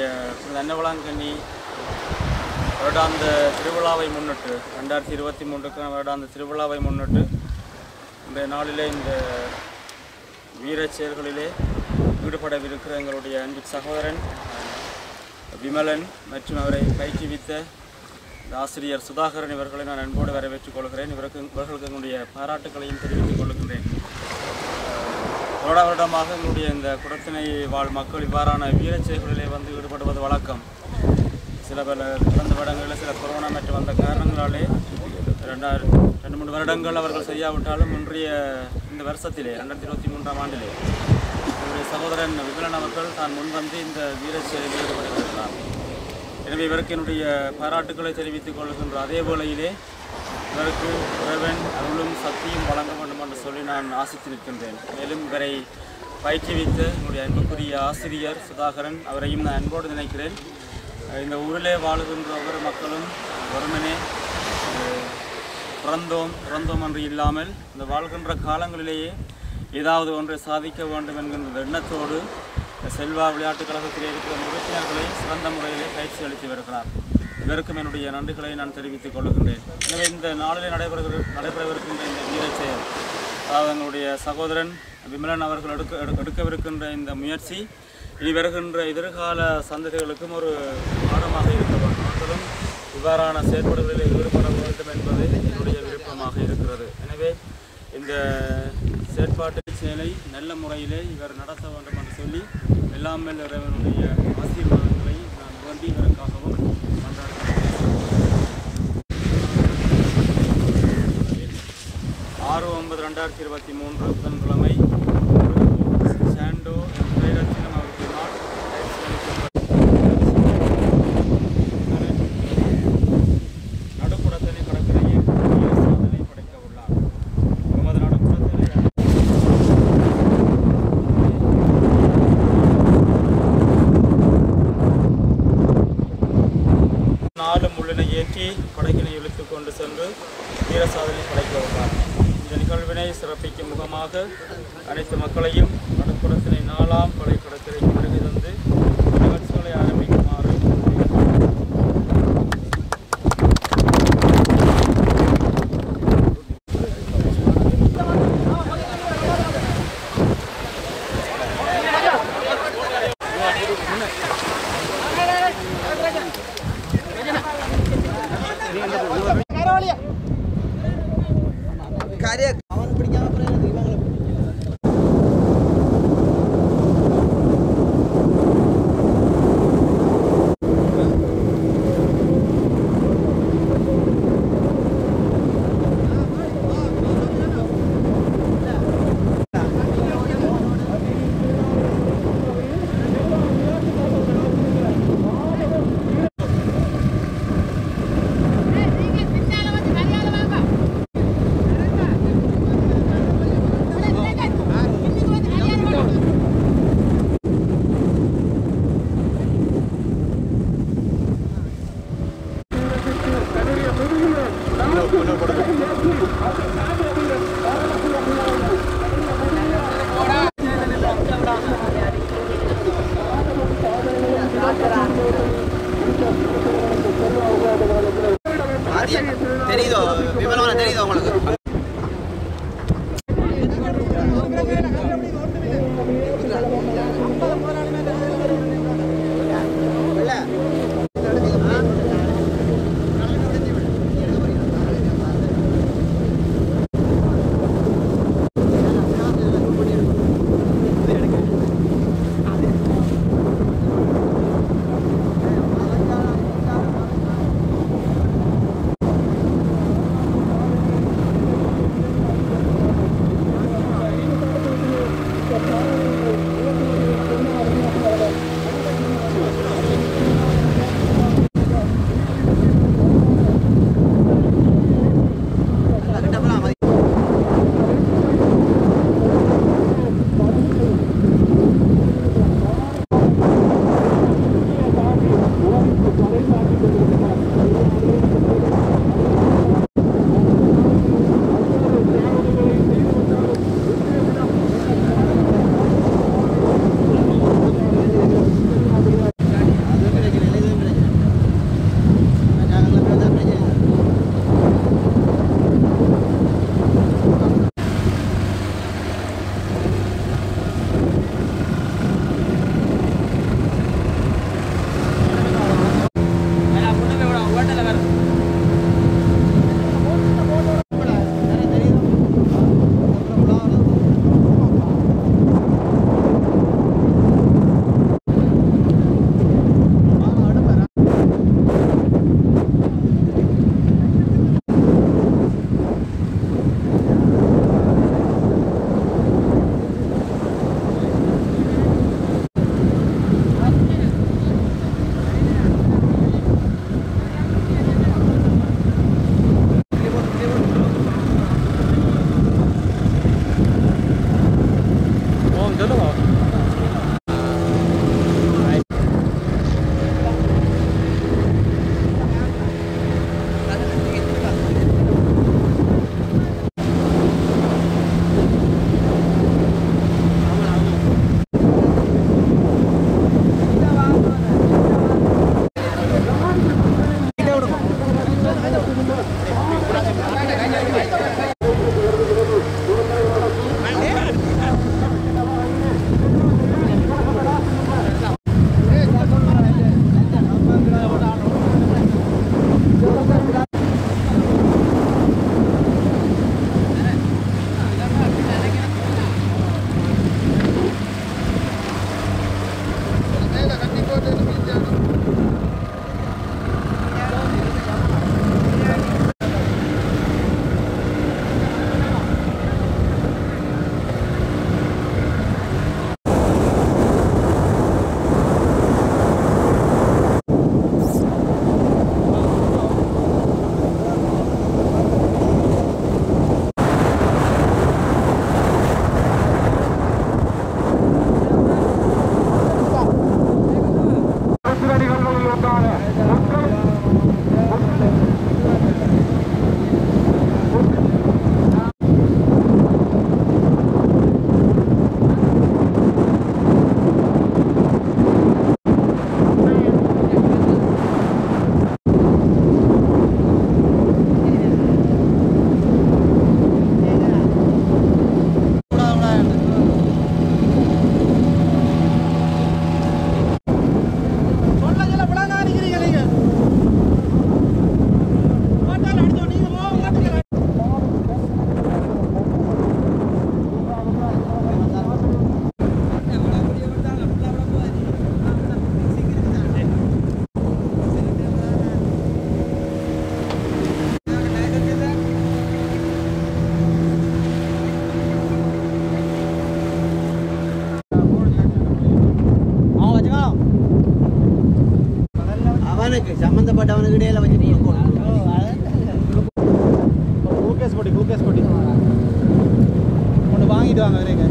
புனித அன்னவளாங்கண்ணி வருடாந்த திருவிழாவை முன்னிட்டு ரெண்டாயிரத்தி இருபத்தி மூன்றுக்கு வருடாந்த திருவிழாவை முன்னிட்டு இந்த நாளிலே இந்த வீரச் செயல்களிலே ஈடுபடவிருக்கிற எங்களுடைய அன்பு சகோதரன் விமலன் மற்றும் அவரை பயிற்றுவித்த இந்த ஆசிரியர் சுதாகரன் இவர்களை நான் அன்போடு வரவேற்றுக் கொள்கிறேன் இவருக்கு இவர்களுக்கு என்னுடைய பாராட்டுக்களையும் தெரிவித்துக் கொள்கின்றேன் வருட வருடமாக எங்களுடைய இந்த குடத்தினை வாழ் மக்கள் இவ்வாறான வீரச் செயல்களிலே வந்து ஈடுபடுவது வழக்கம் சில பல கடந்த வருடங்களில் சில கொரோனா மற்றும் வந்த காரணங்களாலே ரெண்டாயிரம் ரெண்டு மூணு வருடங்கள் அவர்கள் செய்யாவிட்டாலும் இன்றைய இந்த வருஷத்திலே ரெண்டாயிரத்தி இருபத்தி மூன்றாம் ஆண்டிலே என்னுடைய சகோதரன் விமலன் அவர்கள் தான் முன்வந்து இந்த வீரச் செயலில் ஈடுபடுகிறார் எனவே இவருக்கு என்னுடைய பாராட்டுக்களை தெரிவித்துக் கொள்கின்ற அதே வேளையிலே இவருக்கு இறைவன் அருளும் சக்தியும் வழங்க வேண்டும் என்று சொல்லி நான் ஆசித்து நிற்கின்றேன் மேலும் இவரை பயிற்றுவித்த என்னுடைய அன்புக்குரிய ஆசிரியர் சுதாகரன் அவரையும் நான் அன்போடு நினைக்கிறேன் அஹ் இந்த ஊரிலே வாழுகின்ற ஒவ்வொரு மக்களும் வெறுமனே அஹ், பிறந்தோம் பிறந்தோம் என்று இல்லாமல் இந்த வாழ்கின்ற காலங்களிலேயே ஏதாவது ஒன்றை சாதிக்க வேண்டும் என்கின்ற எண்ணத்தோடு இந்த செல்வா விளையாட்டுக் கழகத்தில் இருக்கிற உறுப்பினர்களை சிறந்த முறையிலே பயிற்சி அளித்து வருகிறார் இவருக்கும் என்னுடைய நன்றிகளை நான் தெரிவித்துக் கொள்கின்றேன் எனவே இந்த நாளிலே நடைபெறுகிற நடைபெறவிருக்கின்ற இந்த வீரச் செயல் அதாவது எங்களுடைய சகோதரன் விமலன் அவர்கள் எடுக்க எடு- எடுக்கவிருக்கின்ற இந்த முயற்சி இனி வருகின்ற எதிர்கால சந்ததிகளுக்கும் ஒரு பாடமாக இருக்க வேண்டும் அவர்களும் இவ்வாறான செயற்பாடுகளில் ஈடுபட வேண்டும் என்பது என்னுடைய விருப்பமாக இருக்கிறது எனவே இந்த செயற்பாட்டு செயலை நல்ல முறையிலே இவர் நடத்த வேண்டும் என்று சொல்லி எல்லாம் மேல் இறைவனுடைய ஆசீர்வாதங்களை நான் வேண்டி இவருக்காகவும் கொண்டாடுகிறேன் ஆறு ஒன்பது ரெண்டாயிரத்தி இருபத்தி மூன்று புதன்கிழமை சாண்டோ திரைரத்தினம் அவர்களினால் நடுக்குடத்தனை கடற்கரையில் புதிய சாதனை படைக்க உள்ளார் எமது நடுக்குடத்தனை நாலு முள்ளினை ஏற்றி படகினை இழுத்துக் கொண்டு சென்று வீர சாதனை படைக்க உள்ளார் இந்த நிகழ்வினை சிறப்பிக்கும் முகமாக அனைத்து மக்களையும் நடுப்புறத்தினை நாலாம் கொலை கடற்கரைக்கு வருகை தந்து நிகழ்ச்சிகளை ஆரம்பிக்குமாறு தெரியுதோ விமலமான தெரியுதோ உங்களுக்கு ஆ அவனுக்கு சம்மந்தப்பட்டவனுக்கு இடையில வச்சு குளுக்கோஸ் பொடி குளுக்கோஸ் பொடி ஒன்று வாங்கிட்டு வாங்க வரேங்க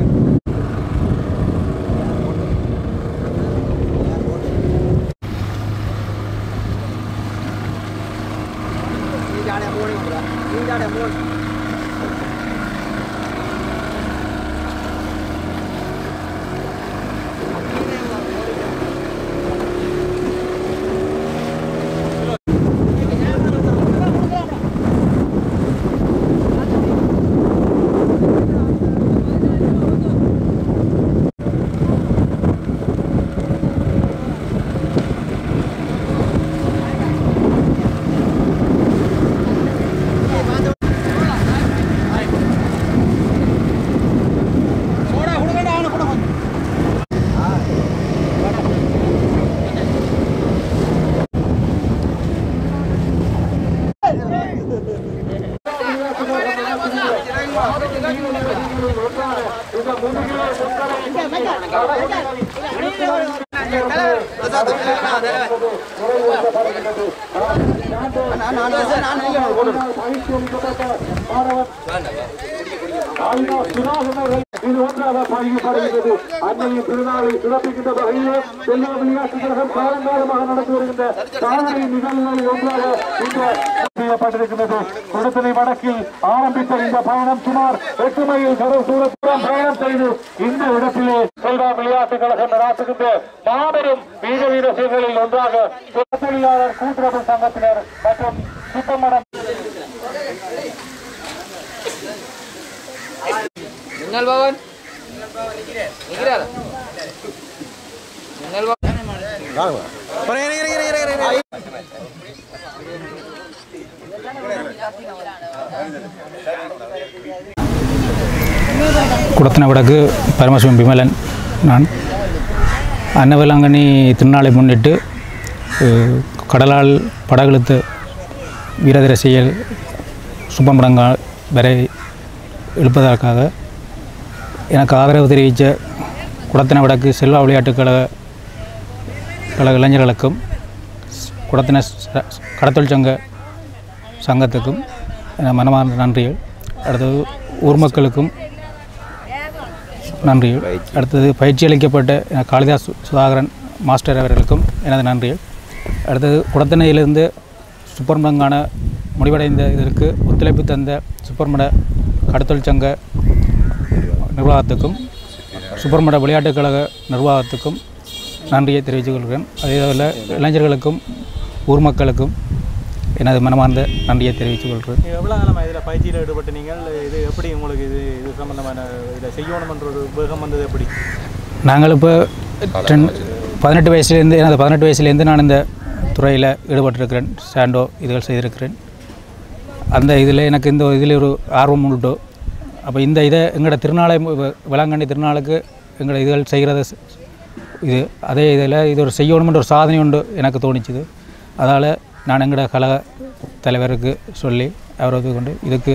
இது ஒன்றாக பாதிக்கப்படுகிறது அன்னையின் திருநாளை சிறப்பிக்கின்ற வகையிலே செல்வ விளையாட்டு கழகம் காலங்காலமாக நடத்தி வருகின்ற சாதனை நிகழ்வுகளில் ஒன்றாக இந்த செய்யப்பட்டிருக்கிறது கொடுத்தனை வடக்கில் ஆரம்பித்த இந்த பயணம் சுமார் எட்டு மைல் கடல் தூரத்துடன் பயணம் செய்து இந்த இடத்திலே செல்வா விளையாட்டு கழகம் நடாத்துகின்ற மாபெரும் வீர வீர செயல்களில் ஒன்றாக தொழிலாளர் கூட்டுறவு சங்கத்தினர் மற்றும் சுத்தமடம் மின்னல் பவன் நிக்கிறாரா மின்னல் பவன் குடத்தின வடக்கு பரமசிவம் விமலன் நான் அன்னவேளாங்கண்ணி திருநாளை முன்னிட்டு அஹ், கடலால் படகுழுத்த வீரதர செயல் சுப்பமடங்கா வரை எழுப்பதற்காக எனக்கு ஆதரவு தெரிவித்த குடத்தின வடக்கு செல்வா விளையாட்டுக் கழக கழக இளைஞர்களுக்கும் குடத்தின ச- கடத்தொழில் சங்க சங்கத்துக்கும் என் மனமார்ந்த நன்றிகள் அடுத்தது ஊர் மக்களுக்கும் நன்றிகள் அடுத்தது பயிற்சி அளிக்கப்பட்ட அஹ், காளிதாஸ் சு- சுதாகரன் மாஸ்டர் அவர்களுக்கும் எனது நன்றிகள் அடுத்தது குடத்தனையிலிருந்து சுப்பர்மங்கான முடிவடைந்த இதற்கு ஒத்துழைப்பு தந்த சுப்பர்மட கடத்தொழில் சங்க நிர்வாகத்துக்கும் சுப்பர்மட விளையாட்டுக் கழக நிர்வாகத்துக்கும் நன்றியை தெரிவித்துக் கொள்கிறேன் அதேபோல் இளைஞர்களுக்கும் ஊர் மக்களுக்கும் எனது மனமார்ந்த நன்றியை தெரிவித்துக் கொள்கிறேன் நீங்கள் எவ்வளோ காலமாக இதில் பயிற்சியில் ஈடுபட்டு நீங்கள் இது எப்படி உங்களுக்கு இது இது சம்பந்தமான இதை செய்யணுமன்ற ஒரு வேகம் வந்தது எப்படி நாங்கள் இப்போ டென் பதினெட்டு வயசுலேருந்து எனது பதினெட்டு வயசுலேருந்து நான் இந்த துறையில் ஈடுபட்டிருக்கிறேன் சாண்டோ இதுகள் செய்திருக்கிறேன் அந்த இதில் எனக்கு இந்த இதில் ஒரு ஆர்வம் உண்டு அப்போ இந்த இதை எங்களோட திருநாளை மு- வேளாங்கண்ணி திருநாளுக்கு எங்களோட இதுகள் செய்கிறது ஸ்- இது அதே இதில் இது ஒரு செய்யணுமென்ற ஒரு சாதனை உண்டு எனக்கு தோணிச்சுது அதால் நான் எங்களோட கழக தலைவருக்கு சொல்லி அவர் இது கொண்டு இதுக்கு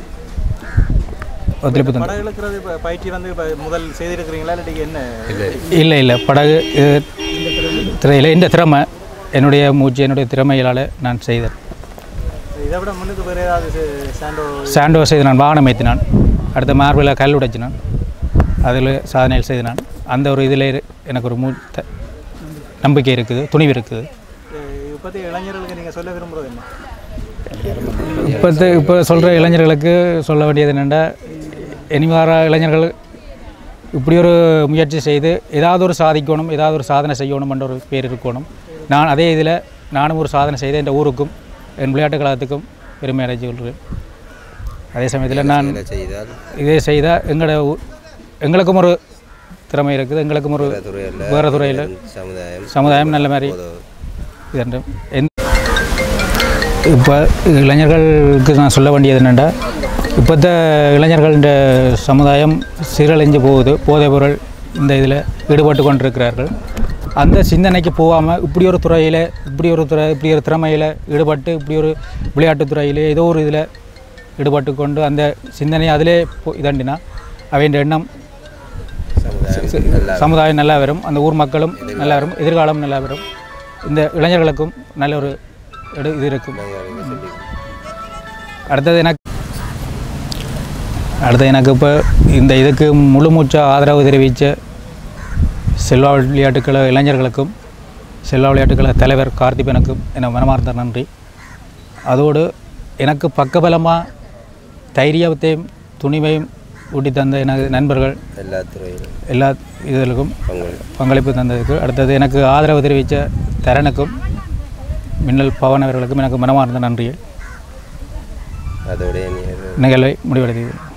ஒத்துழைப்பு தந்தேன் படம் இழுக்கிறது இப்போ பயிற்சி வந்து இப்போ முதல் செய்திருக்கிறீங்களா இல்லாட்டி என்ன இல்லை இல்லை படகு இது திரையில் இந்த திறமை என்னுடைய மூச்சு என்னுடைய திறமைகளால் நான் செய்தேன் இதை விட முன்னுக்கு வேறு ஏதாவது சே- சாண்டோ சாண்டோ செய்து நான் வாகனம் ஏற்றினான் அடுத்த மார்பில் கல் உடைச்சினான் அதில் சாதனைகள் செய்தினான் அந்த ஒரு இதில் எனக்கு ஒரு மூ த- நம்பிக்கை இருக்குது துணிவு இருக்குது இதை பற்றி இளைஞர்களுக்கு நீங்கள் சொல்ல விரும்புகிறது என்ன இப்போத்து இப்போ சொல்கிற இளைஞர்களுக்கு சொல்ல வேண்டியது என்னென்னா இனிவார இளைஞர்கள் இப்படி ஒரு முயற்சி செய்து ஏதாவது ஒரு சாதிக்கணும் ஏதாவது ஒரு சாதனை செய்யணும்ன்ற ஒரு பேர் இருக்கணும் நான் அதே இதில் நானும் ஒரு சாதனை செய்து இந்த ஊருக்கும் என் விளையாட்டு கழகத்துக்கும் பெருமை அடைஞ்சு கொள்கிறேன் அதே சமயத்தில் நான் செய்தால் இதே செய்தால் எங்களோட ஊ- எங்களுக்கும் ஒரு திறமை இருக்குது எங்களுக்கும் ஒரு துறையில் வேறு துறையில் சமுதாயம் சமுதாயம் நல்ல மாதிரி இது எந்த இப்போ இளைஞர்களுக்கு நான் சொல்ல வேண்டியது என்னென்னா இப்போத்த இளைஞர்கள்ன்ற சமுதாயம் சீரழிஞ்சு போகுது போதைப் பொருள் இந்த இதில் ஈடுபட்டு கொண்டிருக்கிறார்கள் அந்த சிந்தனைக்கு போகாமல் இப்படி ஒரு துறையில் இப்படி ஒரு துறை இப்படி ஒரு திறமையில் ஈடுபட்டு இப்படி ஒரு விளையாட்டுத் துறையிலே ஏதோ ஒரு இதில் ஈடுபட்டு கொண்டு அந்த சிந்தனை அதிலே போ- இதண்டினா அவையின் எண்ணம் சமுதாயம் நல்லா வரும் அந்த ஊர் மக்களும் நல்லா வரும் எதிர்காலம் நல்லா வரும் இந்த இளைஞர்களுக்கும் நல்ல ஒரு இடு- இது இருக்கும் நாங்கள் சொல்லி அடுத்தது எனக்கு அடுத்து எனக்கு இப்போ இந்த இதுக்கு முழு மூச்சாக ஆதரவு தெரிவித்த செல்வா விளையாட்டுக்கழக இளைஞர்களுக்கும் செல்வா விளையாட்டுக்கழக தலைவர் கார்த்திபனுக்கும் என மனமார்ந்த நன்றி அதோடு எனக்கு பக்கபலமாக தைரியத்தையும் துணிவையும் ஊட்டி தந்த எனது நண்பர்கள் எல்லா துறையிலும் எல்லா இதுகளுக்கும் பங்களிப்பு பங்களிப்பு தந்ததுக்கு அடுத்தது எனக்கு ஆதரவு தெரிவித்த தரனுக்கும் மின்னல் பவன் அவர்களுக்கும் எனக்கு மனமார்ந்த நன்றிகள் அதோடைய நீர் நிகழ்வை முடிவடைந்தது